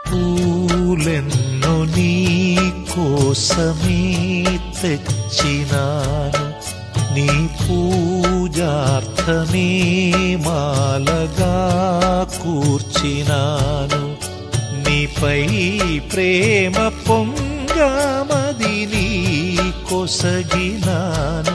పూలెన్నో నీ కోసమే తెచ్చినాను నీ పూజార్థమే మాలగా కూర్చినాను నీపై ప్రేమ పొంగమది నీ కొసగినాను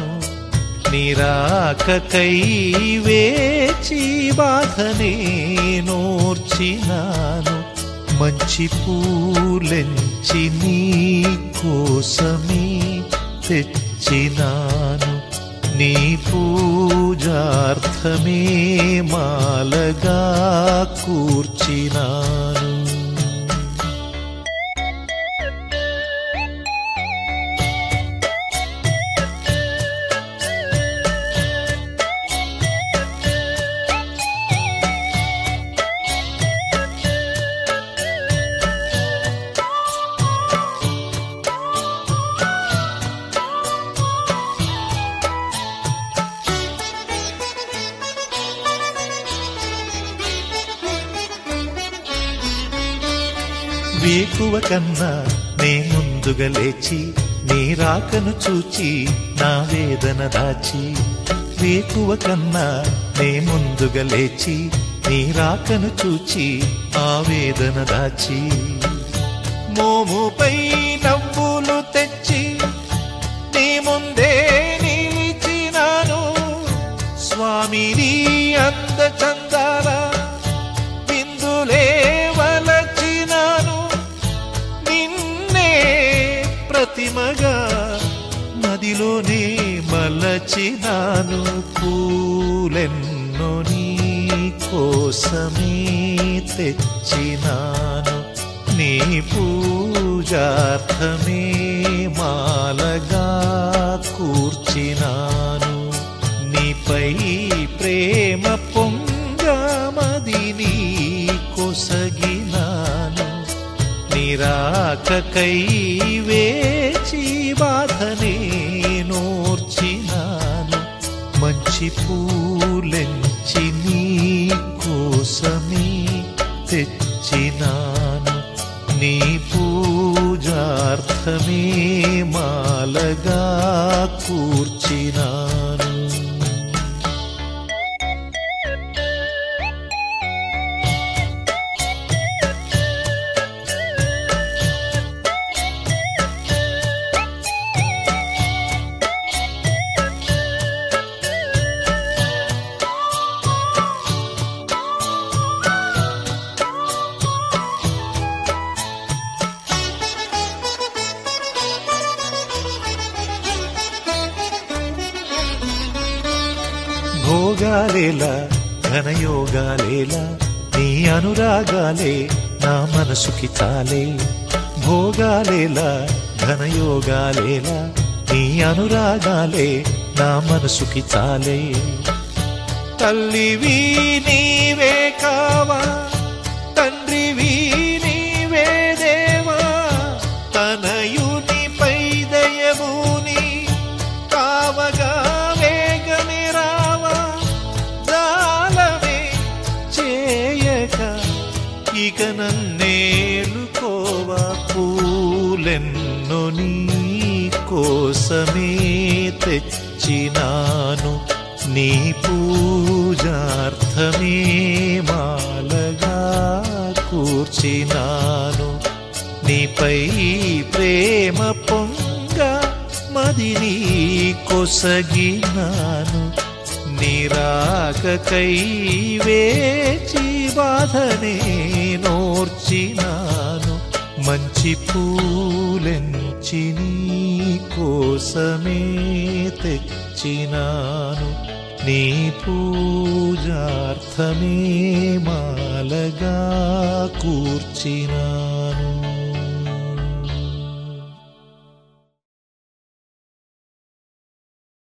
నిరాకకై వేచి బాధనే నోర్చినాను మంచి పూలెంచి నీ కోసమే తెచ్చినాను నీ పూజార్థమే మాలగా కూర్చినాను వేకువ కన్నా నే ముందుగా లేచి నీ రాకను చూచి నా వేదన దాచి వేకువ కన్నా నే ముందుగా లేచి నీ రాకను చూచి ఆ వేదన దాచి మోముపై నవ్వులు తెచ్చి నీ ముందే నిలిచినాను స్వామిని అంద చందాల బిందులే వలచినాను నిన్నే ప్రతిమగా నదిలోనే మలచినాను పూలెన్నో నీ కోసమే తెచ్చినాను నీ పూజార్థమే మాలగా కూర్చినాను నీపై ప్రేమ పొంగమది నీ కొసగినాను నిరాకకై వేచి బాధనే నోర్చినాను మంచి పూలెంచి నీ కోసమే తెచ్చినాను నీ పూజార్థమే మాలగా కూర్చినాను భోగాలేలా ఘనయోగాలేలా నీ అనురాగాలే నా మనసుకి చాలే భోగాలేలా ఘనయోగాలేలా నీ అనురాగాలే నా మనసుకి చాలే తల్లివి నీవే కావా తండ్రివి నీవే దేవా తనయునిపై దయముని కావగా వేగమే రావా జాలమే చేయక ఇక నన్నేలుకోవా పూలెన్నో నీ కోసమే తెచ్చినాను నీ పూజార్థమే మాలగా కూర్చినాను నీపై ప్రేమ పొంగ మదిని కొసగినాను నిరాకకై వేచి బాధనే నోర్చినాను మంచి పూలెంచి నీ కోసమే తెచ్చినాను నీ పూజార్థమే మాలగా కూర్చినా